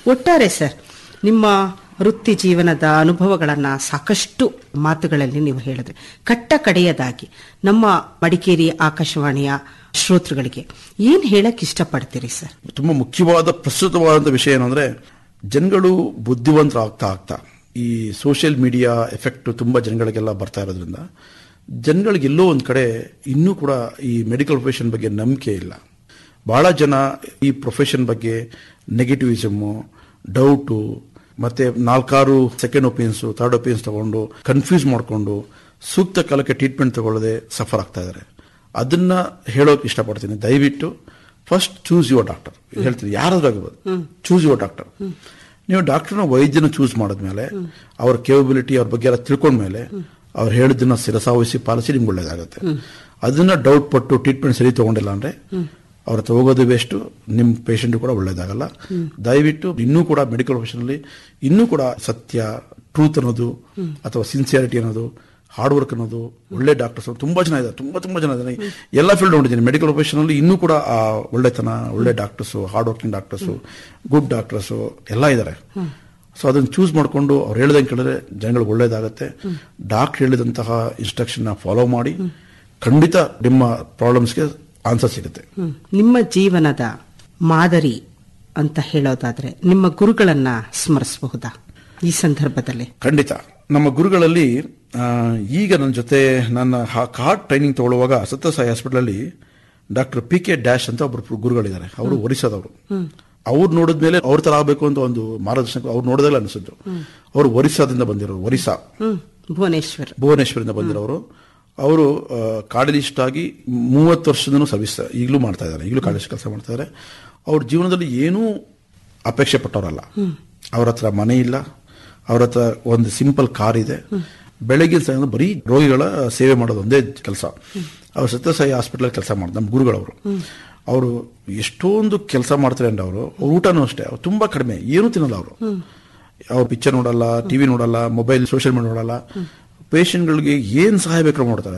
ಒಟ್ಟಾರೆ ಸರ್ ನಿಮ್ಮ ವೃತ್ತಿ ಜೀವನದ ಅನುಭವಗಳನ್ನ ಸಾಕಷ್ಟು ಮಾತುಗಳಲ್ಲಿ ನೀವು ಹೇಳಿದ್ರೆ ಕಟ್ಟ ಕಡೆಯದಾಗಿ ನಮ್ಮ ಮಡಿಕೇರಿ ಆಕಾಶವಾಣಿಯ ಶ್ರೋತೃಗಳಿಗೆ ಏನ್ ಹೇಳಕ್ ಇಷ್ಟಪಡ್ತೀರಿ ಸರ್ ತುಂಬಾ ಮುಖ್ಯವಾದ ಪ್ರಸ್ತುತವಾದಂಥ ವಿಷಯ ಏನಂದ್ರೆ ಜನಗಳು ಬುದ್ಧಿವಂತರಾಗ್ತಾ ಆಗ್ತಾ ಈ ಸೋಷಿಯಲ್ ಮೀಡಿಯಾ ಎಫೆಕ್ಟ್ ತುಂಬಾ ಜನಗಳಿಗೆಲ್ಲ ಬರ್ತಾ ಇರೋದ್ರಿಂದ ಜನಗಳಿಗೆ ಎಲ್ಲೋ ಒಂದ್ ಕಡೆ ಇನ್ನೂ ಕೂಡ ಈ ಮೆಡಿಕಲ್ ಪ್ರೊಫೆಷನ್ ಬಗ್ಗೆ ನಂಬಿಕೆ ಇಲ್ಲ ಬಹಳ ಜನ ಈ ಪ್ರೊಫೆಷನ್ ಬಗ್ಗೆ ನೆಗೆಟಿವಿಸಮು ಡೌಟು ಮತ್ತೆ ನಾಲ್ಕಾರು ಸೆಕೆಂಡ್ ಒಪಿನಿಯನ್ಸ್ ಥರ್ಡ್ ಒಪಿನಿಯನ್ಸ್ ತಗೊಂಡು ಕನ್ಫ್ಯೂಸ್ ಮಾಡಿಕೊಂಡು ಸೂಕ್ತ ಕಾಲಕ್ಕೆ ಟ್ರೀಟ್ಮೆಂಟ್ ತಗೊಳ್ಳದೆ ಸಫರ್ ಆಗ್ತಾ ಇದ್ದಾರೆ ಅದನ್ನ ಹೇಳೋಕೆ ಇಷ್ಟಪಡ್ತೀನಿ ದಯವಿಟ್ಟು ಫಸ್ಟ್ ಚೂಸ್ ಯುವರ್ ಡಾಕ್ಟರ್ ಹೇಳ್ತೀನಿ ಯಾರಾದ್ರೂ ಆಗಿರ್ಬೋದು ಚೂಸ್ ಯುವರ್ ಡಾಕ್ಟರ್ ನೀವು ಡಾಕ್ಟರ್ನ ವೈದ್ಯನ ಚೂಸ್ ಮಾಡಿದ್ಮೇಲೆ ಅವ್ರ ಕೇಪಬಿಲಿಟಿ ಅವ್ರ ಬಗ್ಗೆ ಎಲ್ಲ ತಿಳ್ಕೊಂಡ್ಮೇಲೆ ಅವ್ರು ಹೇಳಿದ್ದನ್ನ ಶಿರಸಾವಹಿಸಿ ಪಾಲಿಸಿ ನಿಮ್ಗೆ ಒಳ್ಳೇದಾಗುತ್ತೆ ಅದನ್ನ ಡೌಟ್ ಪಟ್ಟು ಟ್ರೀಟ್ಮೆಂಟ್ ಸರಿ ತಗೊಂಡಿಲ್ಲ ಅಂದ್ರೆ ಅವ್ರ ಹತ್ರ ಹೋಗೋದು ವೇಸ್ಟ್ ನಿಮ್ಮ ಪೇಷಂಟ್ ಕೂಡ ಒಳ್ಳೇದಾಗಲ್ಲ ದಯವಿಟ್ಟು ಇನ್ನೂ ಕೂಡ ಮೆಡಿಕಲ್ ಪ್ರೊಫೆಷನಲ್ಲಿ ಇನ್ನೂ ಕೂಡ ಸತ್ಯ ಟ್ರೂತ್ ಅನ್ನೋದು ಅಥವಾ ಸಿನ್ಸಿಯಾರಿಟಿ ಅನ್ನೋದು ಹಾರ್ಡ್ ವರ್ಕ್ ಅನ್ನೋದು ಒಳ್ಳೆ ಡಾಕ್ಟರ್ಸ್ ತುಂಬಾ ಜನ ಇದ್ದಾರೆ ತುಂಬಾ ತುಂಬಾ ಜನ ಇದ್ದಾರೆ ಎಲ್ಲ ಫೀಲ್ಡ್ ನೋಡಿದ್ದೀನಿ ಮೆಡಿಕಲ್ ಪ್ರೊಫೆಷನ್ ಅಲ್ಲಿ ಇನ್ನೂ ಕೂಡ ಆ ಒಳ್ಳೆತನ ಒಳ್ಳೆ doctors hard working doctors good doctors ಎಲ್ಲ ಇದ್ದಾರೆ ಸೊ ಅದನ್ನು ಚೂಸ್ ಮಾಡಿಕೊಂಡು ಅವ್ರು ಹೇಳ್ದಂಗೆ ಕೇಳಿದ್ರೆ ಜನಗಳಿಗೆ ಒಳ್ಳೇದಾಗತ್ತೆ ಡಾಕ್ಟರ್ ಹೇಳಿದಂತಹ ಇನ್ಸ್ಟ್ರಕ್ಷನ್ ಫಾಲೋ ಮಾಡಿ ಖಂಡಿತ ನಿಮ್ಮ ಪ್ರಾಬ್ಲಮ್ಸ್ಗೆ ಆನ್ಸರ್ ಸಿಗುತ್ತೆ ಹ್ಮ್. ನಿಮ್ಮ ಜೀವನದ ಮಾದರಿ ಅಂತ ಹೇಳೋದಾದ್ರೆ ನಿಮ್ಮ ಗುರುಗಳನ್ನ ಸ್ಮರಿಸಬಹುದಾ ಈ ಸಂದರ್ಭದಲ್ಲಿ ಖಂಡಿತ ನಮ್ಮ ಗುರುಗಳಲ್ಲಿ ಆ, ಈಗ ನನ್ನ ಜೊತೆ ನನ್ನ ಹಾರ್ಟ್ ಟ್ರೈನಿಂಗ್ ತಗೊಳ್ಳುವಾಗ ಸತ್ಯಸಾಯಿ ಹಾಸ್ಪಿಟಲಲ್ಲಿ ಡಾಕ್ಟರ್ ಪಿ ಕೆ ಡ್ಯಾಶ್ ಅಂತ ಒಬ್ಬರು ಗುರುಗಳಿದ್ದಾರೆ ಅವರು ಒರಿಸ್ಸಾದವರು ಅವ್ರು ನೋಡಿದ್ಮೇಲೆ ಅವ್ರ ತರ ಆಗಬೇಕು ಅಂತ ಒಂದು ಮಾರ್ಗದರ್ಶನ ಅವ್ರು ನೋಡಿದಾಗ ಅನಿಸಿದ್ದು ಅವರು ಒರಿಸ್ಸಾದಿಂದ ಬಂದಿರೋರು ಒರಿಸ್ಸಾ ಹ್ಮ್ ಭುವನೇಶ್ವರ್ ಭುವನೇಶ್ವರಿಂದ ಬಂದಿರೋರು ಅವರು ಕಾರ್ಡಿಲಿಸ್ಟ್ ಆಗಿ ಮೂವತ್ತು ವರ್ಷದೂ ಸರ್ವಿಸ್ ಈಗಲೂ ಮಾಡ್ತಾ ಇದ್ದಾರೆ ಈಗಲೂ ಕಾರ್ಡಿಲಿಸ್ಟ್ ಕೆಲಸ ಮಾಡ್ತಾ ಇದ್ದಾರೆ ಅವ್ರ ಜೀವನದಲ್ಲಿ ಏನೂ ಅಪೇಕ್ಷೆ ಪಟ್ಟವರಲ್ಲ ಅವ್ರ ಹತ್ರ ಮನೆ ಇಲ್ಲ ಅವ್ರ ಹತ್ರ ಒಂದು ಸಿಂಪಲ್ ಕಾರ್ ಇದೆ ಬೆಳಗ್ಗೆ ಸಾಯಂಕಾಲ ಬರೀ ರೋಗಿಗಳ ಸೇವೆ ಮಾಡೋದು ಒಂದೇ ಕೆಲಸ ಅವ್ರು ಸತ್ಯಸಾಯಿ ಹಾಸ್ಪಿಟಲ್ ಕೆಲಸ ಮಾಡ್ತಾರೆ ನಮ್ಮ ಗುರುಗಳವರು ಅವರು ಎಷ್ಟೊಂದು ಕೆಲಸ ಮಾಡ್ತಾರೆ ಅಂದ್ರೆ ಅವರು ಅವ್ರ ಊಟನೂ ಅಷ್ಟೇ ಅವ್ರು ತುಂಬಾ ಕಡಿಮೆ ಏನೂ ತಿನ್ನಲ್ಲ ಅವರು ಅವ್ರು ಪಿಕ್ಚರ್ ನೋಡಲ್ಲ ಟಿವಿ ನೋಡಲ್ಲ ಮೊಬೈಲ್ ಸೋಷಿಯಲ್ ಮೀಡಿಯಾ ನೋಡಲ್ಲ ಪೇಷಂಟ್ಗಳಿಗೆ ಏನ್ ಸಹಾಯ ಬೇಕಾದ್ರೂ ಮಾಡ್ತಾರೆ